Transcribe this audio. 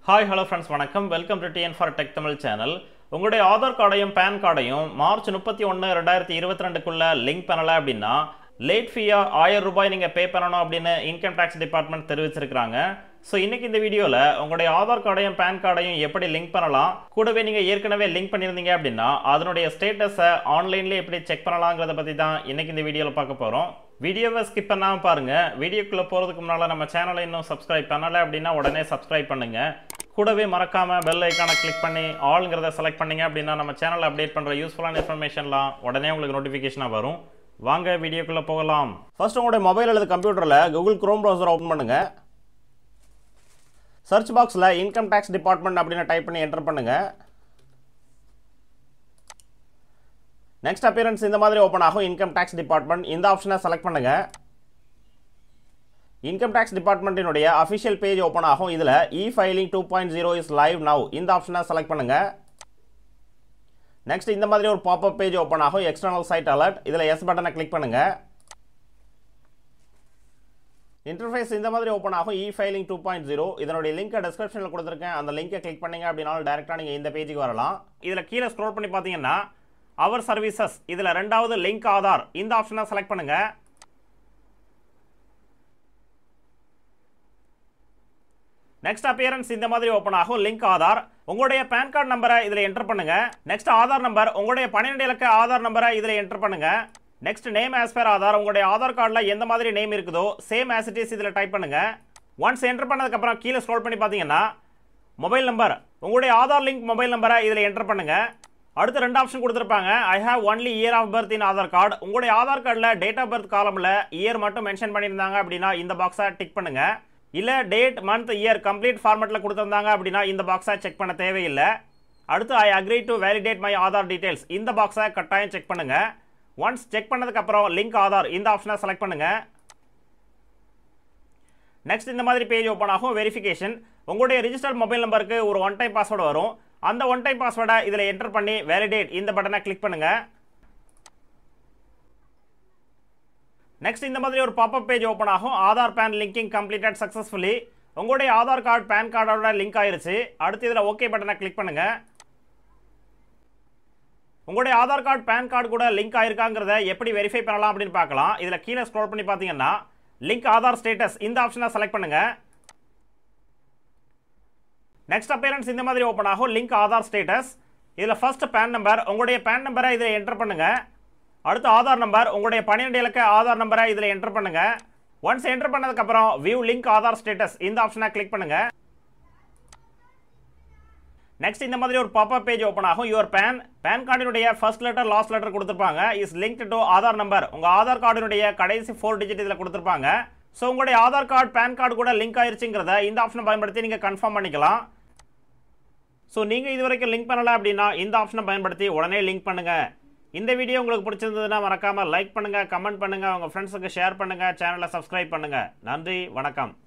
hi hello friends வணக்கம் welcome to TN for tech Tamil channel உங்களுடைய ஆதார் கார்டையும் பேன் கார்டையும் மார்ச் முப்பத்தி ஒன்று ரெண்டாயிரத்தி இருபத்தி ரெண்டுக்குள்ள லிங்க் பண்ணலை அப்படின்னா லேட் ஃபீயா ஆயிரம் ரூபாய் நீங்கள் பே பண்ணணும் அப்படின்னு இன்கம் டேக்ஸ் டிபார்ட்மெண்ட் தெரிவிச்சிருக்காங்க ஸோ இன்னைக்கு இந்த வீடியோவில் உங்களுடைய ஆதார் கார்டையும் பேன் கார்டையும் எப்படி லிங்க் பண்ணலாம் கூடவே நீங்கள் ஏற்கனவே லிங்க் பண்ணியிருந்தீங்க அப்படின்னா அதனுடைய ஸ்டேட்டஸை ஆன்லைன்லேயே எப்படி செக் பண்ணலாங்கிறத பற்றி தான் இன்னைக்கு இந்த வீடியோவில் பார்க்க போகிறோம் வீடியோவை ஸ்கிப் பண்ணாமல் பாருங்கள் வீடியோக்குள்ளே போகிறதுக்கு முன்னால் நம்ம சேனலை இன்னும் சப்ஸ்கிரைப் பண்ணலை அப்படின்னா உடனே சப்ஸ்கிரைப் பண்ணுங்கள் கூடவே மறக்காமல் பெல் ஐக்கானை கிளிக் பண்ணி ஆளுங்கிறத செலக்ட் பண்ணீங்க அப்படின்னா நம்ம சேனலில் அப்டேட் பண்ணுற யூஸ்ஃபுல்லான இன்ஃபர்மேஷன்லாம் உடனே உங்களுக்கு நோட்டிஃபிகேஷனாக வரும் வாங்க வீடியோக்குள்ளே போகலாம் ஃபர்ஸ்ட் உங்களுடைய மொபைல் அல்லது கம்ப்யூட்டரில் கூகுள் க்ரோம் ப்ரௌசர் ஓப்பன் பண்ணுங்கள் சர்ச் பாக்ஸில் இன்கம் டேக்ஸ் டிபார்ட்மெண்ட் அப்படின்னு டைப் பண்ணி என்டர் பண்ணுங்கள் நெக்ஸ்ட் அப்பியரன்ஸ் இந்த மாதிரி ஓப்பன் ஆகும் இன்கம் டேக்ஸ் டிபார்ட்மெண்ட் இந்த ஆப்ஷனை செலக்ட் பண்ணுங்க இன்கம் டேக்ஸ் டிபார்ட்மெண்ட்டினுடைய அஃபிஷியல் பேஜ் ஓப்பன் ஆகும் இதில் e filing two point zero is live now இந்த ஆப்ஷனை செலக்ட் பண்ணுங்க நெக்ஸ்ட் இந்த மாதிரி ஒரு பாப்அப் பேஜ் ஓப்பன் ஆகும் எக்ஸ்டர்னல் சைட் அலர்ட் இதில் எஸ் பட்டனை கிளிக் பண்ணுங்க இன்டர்ஃபேஸ் இந்த மாதிரி ஓப்பன் ஆகும் e filing two point zero இதனுடைய லிங்கை டிஸ்கிரிப்ஷனில் கொடுத்துருக்கேன் அந்த லிங்கை கிளிக் பண்ணீங்க அப்படின்னாலும் டேரெக்டாக நீங்கள் இந்த பேஜுக்கு வரலாம் இதில் கீழே ஸ்க்ரோல் பண்ணி பார்த்தீங்கன்னா அவர் சர்வீசஸ் இதில் ரெண்டாவது லிங்க் ஆதார் இந்த ஆப்ஷனை செலக்ட் பண்ணுங்க நெக்ஸ்ட் அப்பியரன்ஸ் இந்த மாதிரி ஓப்பன் ஆகும் லிங்க் ஆதார் உங்களுடைய பேன் கார்டு நம்பரை இதில் என்டர் பண்ணுங்க நெக்ஸ்ட் ஆதார் நம்பர் உங்களுடைய பன்னிரெண்டு இலக்க ஆதார் நம்பரை இதில் என்டர் பண்ணுங்க next name as per Aadhaar உங்களுடைய ஆதார் கார்டில் எந்த மாதிரி நேம் இருக்குதோ சேம் ஆஸ் இட் இஸ் இதில் டைப் பண்ணுங்க ஒன்ஸ் என்டர் பண்ணதுக்கப்புறம் கீழே ஸ்க்ரோல் பண்ணி பார்த்தீங்கன்னா மொபைல் நம்பர் உங்களுடைய ஆதார் லிங்க் மொபைல் நம்பரை இதில் என்டர் பண்ணுங்க அடுத்து ரெண்டு ஆப்ஷன் கொடுத்துருப்பாங்க I have only year of birth in Aadhaar card உங்களுடைய ஆதார் கார்டில் டேட் ஆஃப் பர்த் காலமில் இயர் மட்டும் மென்ஷன் பண்ணியிருந்தாங்க அப்படின்னா இந்த பாக்ஸை டிக் பண்ணுங்க இல்லை டேட் மந்த் இயர் கம்ப்ளீட் ஃபார்மெட்டில் கொடுத்துருந்தாங்க அப்படின்னா இந்த பாக்ஸை செக் பண்ண தேவையில்லை அடுத்து I agree to validate my Aadhaar details இந்த பாக்ஸை கட்டாயம் செக் பண்ணுங்க ஒன்ஸ் செக் பண்ணதுக்கப்புறம் லிங்க் ஆதார் இந்த ஆப்ஷனை செலக்ட் பண்ணுங்க நெக்ஸ்ட் இந்த மாதிரி பேஜ் ஓப்பன் ஆகும் வெரிஃபிகேஷன் உங்களுடைய ரிஜிஸ்டர்ட் மொபைல் நம்பருக்கு ஒரு ஒன் டைம் பாஸ்வேர்டு வரும் அந்த ஒன் டைம் பாஸ்வேர்டை இதில் என்டர் பண்ணி வேலிடேட் இந்த பட்டனை கிளிக் பண்ணுங்க நெக்ஸ்ட் இந்த மாதிரி ஒரு பாப்அப் பேஜ் ஓப்பன் ஆகும் Aadhaar PAN linking completed successfully உங்களுடைய ஆதார் கார்டு பேன் கார்டோட லிங்க் ஆயிருச்சு அடுத்து இதில் ஓகே பட்டனை கிளிக் பண்ணுங்க உங்களுடைய ஆதார் கார்டு பேன் கார்டு கூட லிங்க் ஆயிருக்காங்கிறத எப்படி வெரிஃபை பண்ணலாம் அப்படின்னு பார்க்கலாம் இதில் கீழே ஸ்க்ரோல் பண்ணி பார்த்தீங்கன்னா லிங்க் ஆதார் ஸ்டேட்டஸ் இந்த ஆப்ஷனை செலக்ட் பண்ணுங்க நெக்ஸ்ட் அப்பியரன்ஸ் இந்த மாதிரி ஓப்பன் ஆகும் லிங்க் ஆதார் ஸ்டேட்டஸ் இதில் ஃபர்ஸ்ட் பேன் நம்பர் உங்களுடைய பேன் நம்பரை இதில் என்டர் பண்ணுங்க அடுத்து ஆதார் நம்பர் உங்களுடைய பன்னிரெண்டு இலக்க ஆதார் நம்பரை இதில் என்டர் பண்ணுங்க ஒன்ஸ் என்டர் பண்ணதுக்கப்புறம் வியூ லிங்க் ஆதார் ஸ்டேட்டஸ் இந்த ஆப்ஷனை கிளிக் பண்ணுங்க நெக்ஸ்ட் இந்த மாதிரி ஒரு பாப்அப் பேஜ் ஓப்பன் ஆகும் யுவர் பேன் பேன் கார்டினுடைய ஃபர்ஸ்ட் லெட்டர் லாஸ்ட் லெட்டர் கொடுத்துருப்பாங்க is link to Aadhaar number உங்கள் ஆதார் கார்டினுடைய கடைசி ஃபோர் டிஜிட் இதில் கொடுத்துருப்பாங்க ஸோ உங்களுடைய ஆதார் கார்டு பேன் கார்டு கூட லிங்க் ஆயிருச்சுங்கிறத இந்த ஆப்ஷனை பயன்படுத்தி நீங்கள் கன்ஃபார்ம் பண்ணிக்கலாம் ஸோ நீங்கள் இது வரைக்கும் லிங்க் பண்ணலை அப்படின்னா இந்த ஆப்ஷனை பயன்படுத்தி உடனே லிங்க் பண்ணுங்கள் இந்த வீடியோ உங்களுக்கு பிடிச்சிருந்ததுன்னா மறக்காமல் லைக் பண்ணுங்கள் கமெண்ட் பண்ணுங்கள் உங்கள் ஃப்ரெண்ட்ஸுக்கு ஷேர் பண்ணுங்கள் சேனலை சப்ஸ்கிரைப் பண்ணுங்கள் நன்றி வணக்கம்